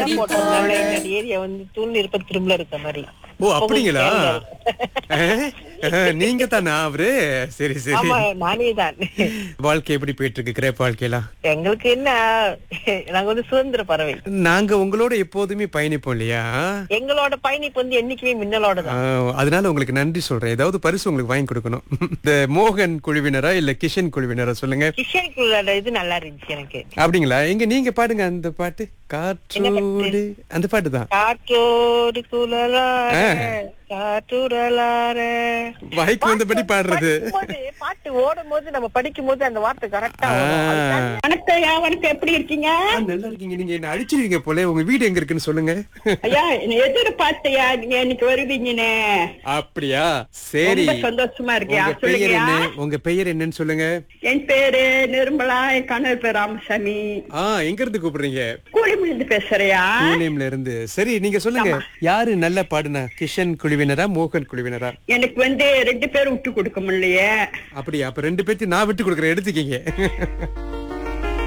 மரம் போட்டதுனால எங்க ஏரியா வந்து தூண் இருப்ப திரும்ப இருக்க மாதிரி ஓ அப்படிங்களா அஹ், அஹ், நீங்க தானா அவரு சரி சரி ஆமா நானே தான் வாழ்க்கை எப்படி போயிட்டு இருக்கு கிரேப் வாழ்க்கையெல்லாம் எங்களுக்கு என்ன நாங்க வந்து சுதந்திர பறவை நாங்க உங்களோட எப்போதுமே பயணிப்போம் இல்லையா எங்களோட பயணிப்பு வந்து என்னைக்குமே மின்னலோட தான் ஆஹ், அதனால உங்களுக்கு நன்றி சொல்றேன் ஏதாவது பரிசு உங்களுக்கு வாங்கி கொடுக்கணும் இந்த மோகன் குழுவினரா இல்ல கிஷன் குழுவினரா சொல்லுங்க கிஷனுக்குள்ள இது நல்லா இருந்துச்சு எனக்கு அப்படிங்களா எங்க நீங்க பாடுங்க அந்த பாட்டு காற்றோடு அந்த பாட்டு தான் காற்றோடு குழலார காற்றுடலார வாய்க்கு வந்தபடி பாடுறது படிக்கும்போது, பாட்டு ஓடும் போது நம்ம படிக்கும் போது அந்த வார்த்தை கரெக்டா ஆஹ். வணக்கம் ஐயா வணக்கம் எப்படி இருக்கீங்க ஆ, நல்லா இருக்கீங்க நீங்க என்ன அடிச்சிருவீங்க போல உங்க வீடு எங்க இருக்குன்னு சொல்லுங்க ஐயா என்னை எதிர்பார்த்தையா நீங்க இன்னைக்கு வருவீங்கன்னு அப்படியா சரி ரொம்ப சந்தோஷமா இருக்கியா உங்க பெயர் சொல்லுங்கயா என்ன உங்க பெயர் என்னன்னு சொல்லுங்க என் பேரு நிர்மலா என் கணவர் பேர் ராமசாமி ஆ எங்க இருந்து கூப்பிடுறீங்க கூலிமிலிருந்து பேசுறியா பூனேம்ல இருந்து சரி நீங்க சொல்லுங்க யாரு நல்லா பாடுனா கிஷன் குழுவினரா மோகன் குழுவினரா எனக்கு வந்து ரெண்டு பேரும் விட்டு கொடுக்க முடியலையே அப்படியா அப்ப ரெண்டு பேர்த்தையும் நான் விட்டு கொடுக்குறேன் எடுத்துக்கீங்க